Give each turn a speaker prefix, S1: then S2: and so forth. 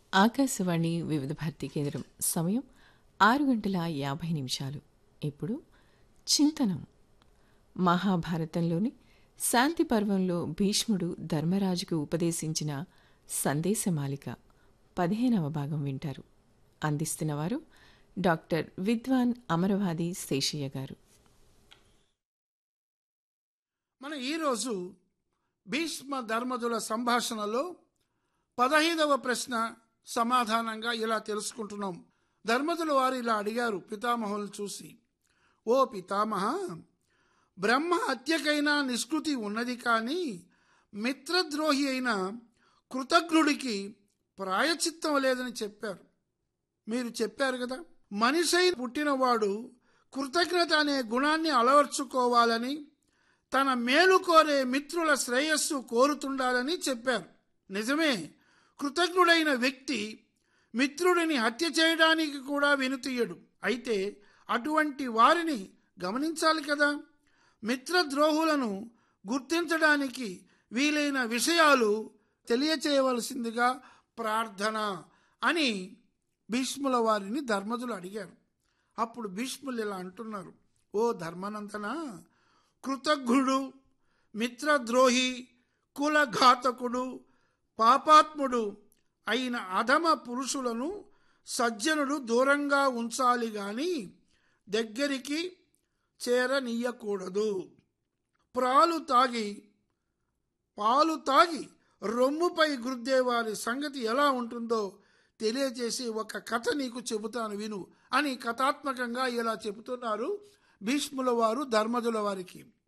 S1: ఆకాశవాణి వివిధ భారతి కేంద్రం సమయం ఆరు గంటల యాభై నిమిషాలు ఇప్పుడు చింతనం మహాభారతంలోని శాంతి పర్వంలో భీష్ముడు ధర్మరాజుకు ఉపదేశించిన సందేశమాలిక పదిహేనవ భాగం వింటారు అందిస్తున్నవారు డాక్టర్ విద్వాన్ అమరవాది శేషయ్య గారు
S2: మన ఈరోజు భీష్మ ధర్మజుల సంభాషణలో పదహైదవ ప్రశ్న సమాధానంగా ఇలా తెలుసుకుంటున్నాం ధర్మజుల వారు ఇలా అడిగారు పితామహులను చూసి ఓ పితామహ బ్రహ్మ హత్యకైనా నిష్కృతి ఉన్నది కానీ మిత్రద్రోహి అయిన కృతజ్ఞుడికి ప్రాయచిత్తం లేదని చెప్పారు మీరు చెప్పారు కదా మనిషై పుట్టినవాడు కృతజ్ఞత అనే గుణాన్ని అలవర్చుకోవాలని తన మేలు కోరే మిత్రుల శ్రేయస్సు కోరుతుండాలని చెప్పారు నిజమే కృతజ్ఞుడైన వ్యక్తి మిత్రుడిని హత్య చేయడానికి కూడా వెనుతీయడు అయితే అటువంటి వారిని గమనించాలి కదా మిత్రద్రోహులను గుర్తించడానికి వీలైన విషయాలు తెలియచేయవలసిందిగా ప్రార్థన అని భీష్ముల వారిని ధర్మజులు అడిగారు అప్పుడు భీష్ములు ఇలా అంటున్నారు ఓ ధర్మనంతన కృతజ్ఞుడు మిత్రద్రోహి కులఘాతకుడు పాపాత్ముడు అయిన అధమ పురుషులను సజ్జనుడు దూరంగా ఉంచాలి గాని దగ్గరికి చేరనీయకూడదు ప్రాలు తాగి పాలు తాగి రొమ్ముపై గుద్దే వారి సంగతి ఎలా ఉంటుందో తెలియజేసి ఒక కథ నీకు చెబుతాను విను అని కథాత్మకంగా ఇలా చెబుతున్నారు భీష్ముల వారు ధర్మజుల వారికి